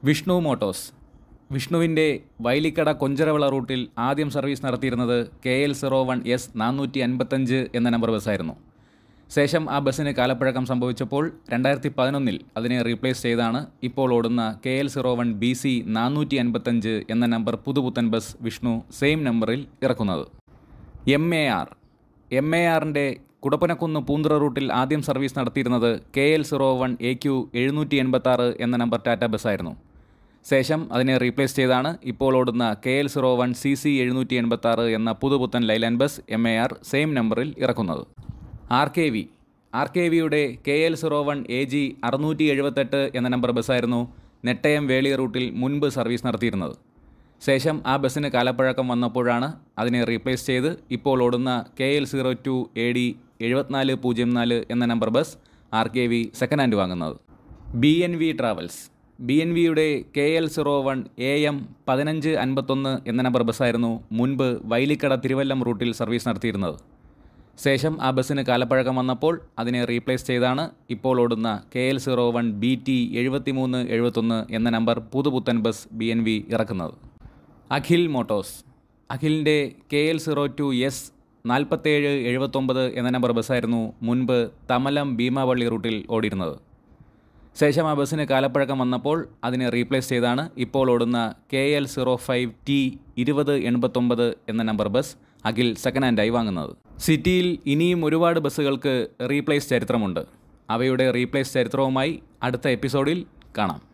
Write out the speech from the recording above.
Vishnu Motors വിഷ്ണുവിൻ്റെ വൈലിക്കട കൊഞ്ചരവിള റൂട്ടിൽ ആദ്യം സർവീസ് നടത്തിയിരുന്നത് K L zero one S നാനൂറ്റി അൻപത്തഞ്ച് എന്ന നമ്പർ ബസ്സായിരുന്നു ശേഷം ആ ബസ്സിന് കാലപ്പഴക്കം സംഭവിച്ചപ്പോൾ രണ്ടായിരത്തി പതിനൊന്നിൽ അതിനെ റീപ്ലേസ് ചെയ്താണ് ഇപ്പോൾ ഓടുന്ന K L zero one B C നാനൂറ്റി അൻപത്തഞ്ച് എന്ന നമ്പർ പുതുപുത്തൻ ബസ് വിഷ്ണു സെയിം നമ്പറിൽ ഇറക്കുന്നത് M A R M A ആറിൻ്റെ കുടപ്പനക്കുന്ന് പൂന്തുറ റൂട്ടിൽ ആദ്യം സർവീസ് നടത്തിയിരുന്നത് K L zero one A Q എഴുന്നൂറ്റി എൺപത്താറ് എന്ന നമ്പർ ടാറ്റ ബസ്സായിരുന്നു ശേഷം അതിനെ റീപ്ലേസ് ചെയ്താണ് ഇപ്പോൾ ഓടുന്ന K L zero one C C എഴുന്നൂറ്റി എൺപത്താറ് എന്ന പുതുപുത്തൻ Leyland bus M A R same നമ്പറിൽ ഇറക്കുന്നത് R K V R K വിയുടെ K L zero one A G അറുന്നൂറ്റി എഴുപത്തെട്ട് എന്ന നമ്പർ ബസ്സായിരുന്നു നെട്ടയം വേളി റൂട്ടിൽ മുൻപ് സർവീസ് നടത്തിയിരുന്നത് ശേഷം ആ ബസ്സിന് കാലപ്പഴക്കം വന്നപ്പോഴാണ് അതിനെ റീപ്ലേസ് ചെയ്ത് ഇപ്പോൾ ഓടുന്ന K L zero two A D എഴുപത്തിനാല് പൂജ്യം നാല് എന്ന number bus R K V second hand വാങ്ങുന്നത് B N V travels B N വിയുടെ K L zero one A M പതിനഞ്ച് അൻപത്തൊന്ന് എന്ന നമ്പർ ബസ്സായിരുന്നു മുൻപ് വൈലിക്കട തിരുവല്ലം റൂട്ടിൽ സർവീസ് നടത്തിയിരുന്നത് ശേഷം ആ ബസ്സിന് കാലപ്പഴക്കം വന്നപ്പോൾ അതിനെ റീപ്ലേസ് ചെയ്താണ് ഇപ്പോൾ ഓടുന്ന K L zero one B T എഴുപത്തിമൂന്ന് എഴുപത്തൊന്ന് എന്ന നമ്പർ പുതുപുത്തൻ ബസ് ബി എൻ വി ഇറക്കുന്നത് അഖിൽ മോട്ടോഴ്സ് അഖിലിൻ്റെ K L zero two S നാൽപ്പത്തേഴ് എഴുപത്തൊമ്പത് എന്ന നമ്പർ ബസ്സായിരുന്നു മുൻപ് തമലം ഭീമാവള്ളി റൂട്ടിൽ ഓടിയിരുന്നത് ശേഷം ആ ബസ്സിന് കാലപ്പഴക്കം വന്നപ്പോൾ അതിനെ റീപ്ലേസ് ചെയ്താണ് ഇപ്പോൾ ഓടുന്ന K L zero five T ഇരുപത് എൺപത്തൊമ്പത് എന്ന നമ്പർ ബസ് അഖിൽ സെക്കൻഡ് ഹാൻഡായി വാങ്ങുന്നത് സിറ്റിയിൽ ഇനിയും ഒരുപാട് ബസ്സുകൾക്ക് റീപ്ലേസ് ചരിത്രമുണ്ട് അവയുടെ റീപ്ലേസ് ചരിത്രവുമായി അടുത്ത എപ്പിസോഡിൽ കാണാം